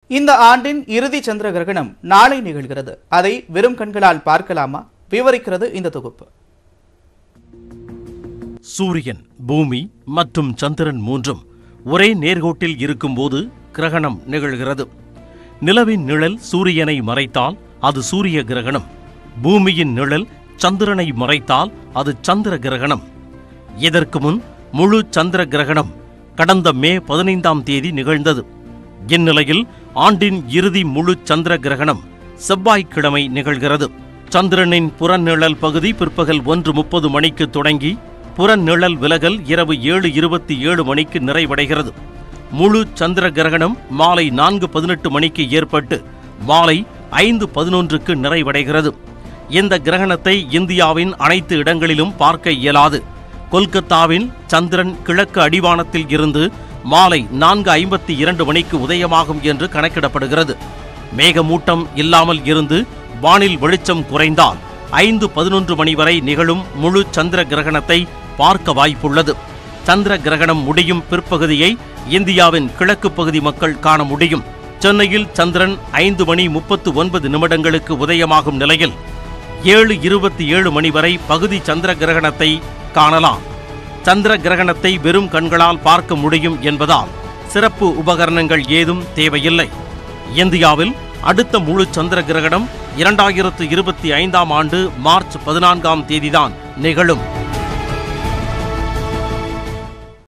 இந்த ஆண்டின் இறுதி சந்திர கிரகணம் நாளை நிகழ்கிறது அதை வெறும் கண்களால் பார்க்கலாமா விவரிக்கிறது இந்த தொகுப்பு சூரியன் பூமி மற்றும் சந்திரன் மூன்றும் ஒரே நேர்கோட்டில் இருக்கும்போது கிரகணம் நிகழ்கிறது நிலவின் நிழல் சூரியனை மறைத்தால் அது சூரிய கிரகணம் பூமியின் நிழல் சந்திரனை மறைத்தால் அது சந்திர கிரகணம் இதற்கு முன் முழு சந்திர கிரகணம் கடந்த மே பதினைந்தாம் தேதி நிகழ்ந்தது இந்நிலையில் ஆண்டின் இறுதி முழு சந்திர கிரகணம் செவ்வாய்க்கிழமை நிகழ்கிறது சந்திரனின் புறநிழல் பகுதி பிற்பகல் ஒன்று முப்பது மணிக்கு தொடங்கி புறநிழல் விலகல் இரவு ஏழு இருபத்தி ஏழு மணிக்கு நிறைவடைகிறது முழு சந்திர கிரகணம் மாலை நான்கு பதினெட்டு மணிக்கு ஏற்பட்டு மாலை ஐந்து பதினொன்றுக்கு நிறைவடைகிறது இந்த கிரகணத்தை இந்தியாவின் அனைத்து இடங்களிலும் பார்க்க இயலாது கொல்கத்தாவின் சந்திரன் கிழக்கு அடிவானத்தில் இருந்து மாலை நான்கு ஐம்பத்தி இரண்டு மணிக்கு உதயமாகும் என்று கணக்கிடப்படுகிறது மேகமூட்டம் இல்லாமல் இருந்து வானில் வெளிச்சம் குறைந்தால் ஐந்து பதினொன்று மணி வரை நிகழும் முழு சந்திர கிரகணத்தை பார்க்க வாய்ப்புள்ளது சந்திர கிரகணம் முடியும் பிற்பகுதியை இந்தியாவின் கிழக்கு பகுதி மக்கள் காண முடியும் சென்னையில் சந்திரன் ஐந்து மணி முப்பத்து ஒன்பது நிமிடங்களுக்கு உதயமாகும் நிலையில் ஏழு இருபத்தி ஏழு மணி வரை பகுதி சந்திர கிரகணத்தை காணலாம் சந்திர கிரகணத்தை வெறும் கண்களால் பார்க்க முடியும் என்பதால் சிறப்பு உபகரணங்கள் ஏதும் தேவையில்லை இந்தியாவில் அடுத்த முழு சந்திர கிரகணம் இரண்டாயிரத்து இருபத்தி ஐந்தாம் ஆண்டு மார்ச் பதினான்காம் தேதிதான் நிகழும்